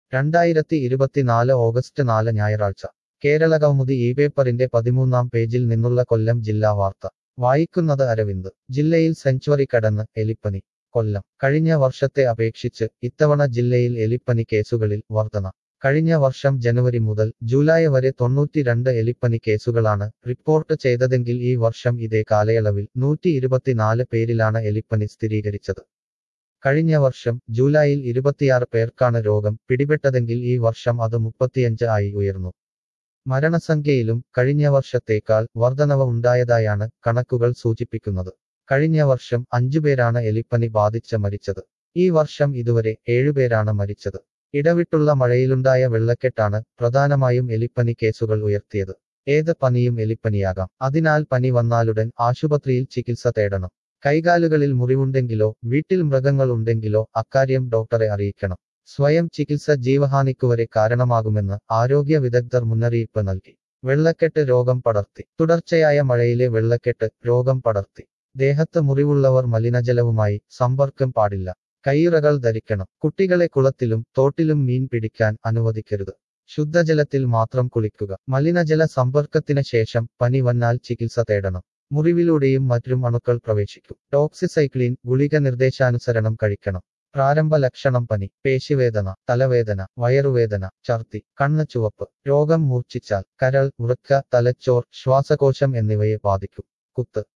രണ്ടായിരത്തി ഇരുപത്തിനാല് ഓഗസ്റ്റ് നാല് ഞായറാഴ്ച കേരള കൗമുദി ഈ പേപ്പറിന്റെ പതിമൂന്നാം പേജിൽ നിന്നുള്ള കൊല്ലം ജില്ലാ വാർത്ത വായിക്കുന്നത് അരവിന്ദ് ജില്ലയിൽ സെഞ്ചുറി കടന്ന് എലിപ്പനി കൊല്ലം കഴിഞ്ഞ വർഷത്തെ അപേക്ഷിച്ച് ഇത്തവണ ജില്ലയിൽ എലിപ്പനി കേസുകളിൽ വർധന കഴിഞ്ഞ വർഷം ജനുവരി മുതൽ ജൂലൈ വരെ തൊണ്ണൂറ്റിരണ്ട് എലിപ്പനി കേസുകളാണ് റിപ്പോർട്ട് ചെയ്തതെങ്കിൽ ഈ വർഷം ഇതേ കാലയളവിൽ നൂറ്റി ഇരുപത്തിനാല് പേരിലാണ് എലിപ്പനി സ്ഥിരീകരിച്ചത് കഴിഞ്ഞ വർഷം ജൂലൈയിൽ ഇരുപത്തിയാറ് പേർക്കാണ് രോഗം പിടിപെട്ടതെങ്കിൽ ഈ വർഷം അത് മുപ്പത്തിയഞ്ച് ആയി ഉയർന്നു മരണസംഖ്യയിലും കഴിഞ്ഞ വർഷത്തേക്കാൾ വർധനവ് ഉണ്ടായതായാണ് കണക്കുകൾ സൂചിപ്പിക്കുന്നത് കഴിഞ്ഞ വർഷം അഞ്ചുപേരാണ് എലിപ്പനി ബാധിച്ച് മരിച്ചത് ഈ വർഷം ഇതുവരെ ഏഴുപേരാണ് മരിച്ചത് ഇടവിട്ടുള്ള മഴയിലുണ്ടായ വെള്ളക്കെട്ടാണ് പ്രധാനമായും എലിപ്പനി കേസുകൾ ഉയർത്തിയത് ഏത് പനിയും എലിപ്പനിയാകാം അതിനാൽ പനി വന്നാലുടൻ ആശുപത്രിയിൽ ചികിത്സ തേടണം കൈകാലുകളിൽ മുറിവുണ്ടെങ്കിലോ വീട്ടിൽ മൃഗങ്ങൾ ഉണ്ടെങ്കിലോ അക്കാര്യം ഡോക്ടറെ അറിയിക്കണം സ്വയം ചികിത്സ ജീവഹാനിക്കുവരെ കാരണമാകുമെന്ന് ആരോഗ്യ വിദഗ്ധർ മുന്നറിയിപ്പ് നൽകി വെള്ളക്കെട്ട് രോഗം പടർത്തി തുടർച്ചയായ മഴയിലെ വെള്ളക്കെട്ട് രോഗം പടർത്തി ദേഹത്ത് മുറിവുള്ളവർ മലിനജലവുമായി സമ്പർക്കം പാടില്ല കയ്യുറകൾ ധരിക്കണം കുട്ടികളെ കുളത്തിലും തോട്ടിലും മീൻ പിടിക്കാൻ അനുവദിക്കരുത് ശുദ്ധജലത്തിൽ മാത്രം കുളിക്കുക മലിനജല സമ്പർക്കത്തിന് ശേഷം പനി വന്നാൽ ചികിത്സ തേടണം മുറിവിലൂടെയും മറ്റും അണുക്കൾ പ്രവേശിക്കും ടോക്സിസൈക്ലിൻ ഗുളിക നിർദ്ദേശാനുസരണം കഴിക്കണം പ്രാരംഭ ലക്ഷണം പനി പേശിവേദന തലവേദന വയറുവേദന ഛർദി കണ്ണ് ചുവപ്പ് രോഗം മൂർച്ഛിച്ചാൽ കരൾ വൃക്ക തലച്ചോർ ശ്വാസകോശം എന്നിവയെ ബാധിക്കും കുത്ത്